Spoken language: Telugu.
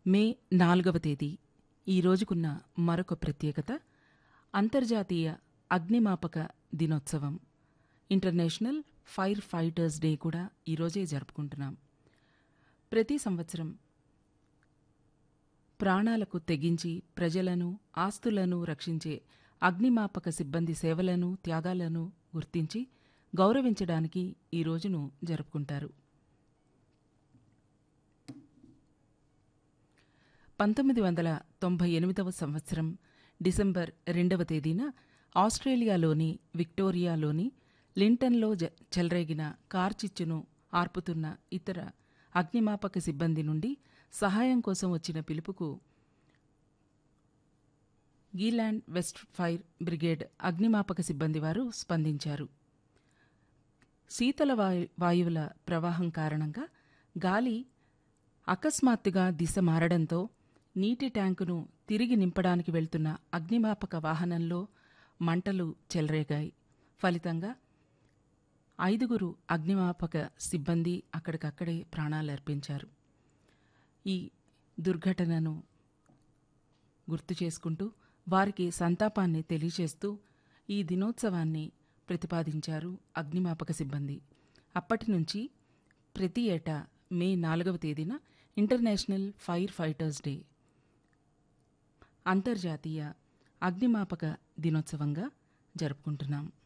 మే నాలుగవ తేదీ ఈ రోజుకున్న మరొక ప్రత్యేకత అంతర్జాతీయ అగ్నిమాపక దినోత్సవం ఇంటర్నేషనల్ ఫైర్ ఫైటర్స్ డే కూడా ఈరోజే జరుపుకుంటున్నాం ప్రతి సంవత్సరం ప్రాణాలకు తెగించి ప్రజలను ఆస్తులను రక్షించే అగ్నిమాపక సిబ్బంది సేవలను త్యాగాలను గుర్తించి గౌరవించడానికి ఈ రోజును జరుపుకుంటారు పంతొమ్మిది వందల తొంభై ఎనిమిదవ సంవత్సరం డిసెంబర్ రెండవ తేదీన ఆస్ట్రేలియాలోని విక్టోరియాలోని లింటన్లో జ చెలరేగిన కార్చిచ్చును ఆర్పుతున్న ఇతర అగ్నిమాపక సిబ్బంది నుండి సహాయం కోసం వచ్చిన పిలుపుకు గీలాండ్ వెస్ట్ ఫైర్ బ్రిగేడ్ అగ్నిమాపక సిబ్బంది వారు స్పందించారు శీతల వాయు వాయువుల ప్రవాహం కారణంగా గాలి అకస్మాత్తుగా దిశ మారడంతో నీటి ట్యాంకును తిరిగి నింపడానికి వెళ్తున్న అగ్నిమాపక వాహనంలో మంటలు చెలరేగాయి ఫలితంగా ఐదుగురు అగ్నిమాపక సిబ్బంది అక్కడికక్కడే ప్రాణాలర్పించారు ఈ దుర్ఘటనను గుర్తు చేసుకుంటూ వారికి సంతాపాన్ని తెలియచేస్తూ ఈ దినోత్సవాన్ని ప్రతిపాదించారు అగ్నిమాపక సిబ్బంది అప్పటి నుంచి ప్రతి ఏటా మే నాలుగవ తేదీన ఇంటర్నేషనల్ ఫైర్ ఫైటర్స్ డే అంతర్జాతీయ అగ్నిమాపక దినోత్సవంగా జరుపుకుంటున్నాం